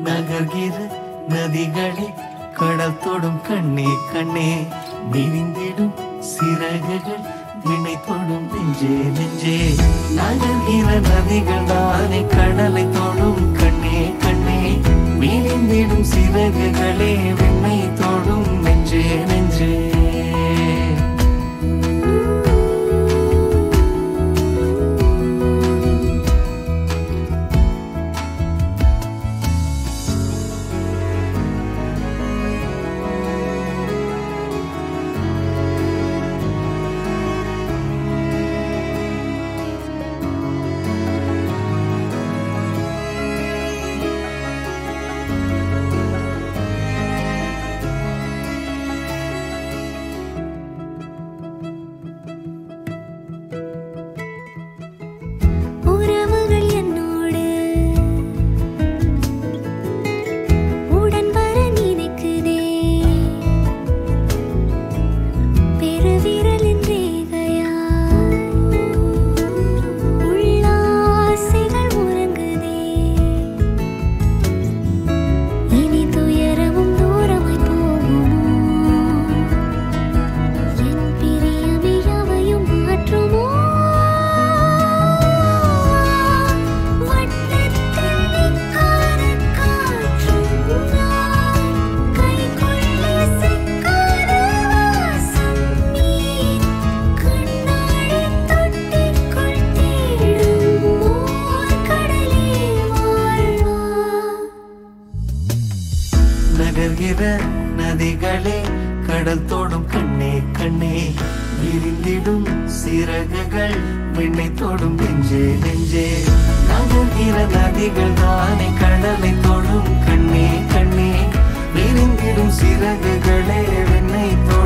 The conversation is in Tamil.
நகர்கிற நதிகளே கடல் தொடும் கண்ணே கண்ணே விரிந்திடும் சிறகுகள் வினை தொடும் நெஞ்சே நெஞ்சே நகர்கிற நதிகள் தானே கடலை தொடும் கண்ணே கண்ணே விரிந்திடும் சிறகுகளே விண்ணை தொடும் நெஞ்சே நெஞ்சே உறவுகள் என்னோடு உடன் வர நினைக்குதே பெருவிரலின் ரேகையாய் உள்ளாசைகள் உறங்குதே இனி துயரமும் தூரமாய் போகுமோ என் பிரியமே யாவையும் மாற்றுமோ வட்டத்தில் நிற்காத காற்றும் நான் கைக்குள்ளே சிக்காத வாசம் நீ கண்ணாடி தொட்டிக்குள் தேடும் ஓர் கடலே வாழ்வா நகர்கிற நதிகளே கடல் தோடும் கண்ணே கண்ணே விரிந்திடும் சிறகுகள் விண்ணை தொடும் நெஞ்சே நெஞ்சே நகர்கிற நதிகள் தானே கடலை தொடும் கண்ணே கண்ணே விரிந்திடும் சிறகுகளே விண்ணை தொடும்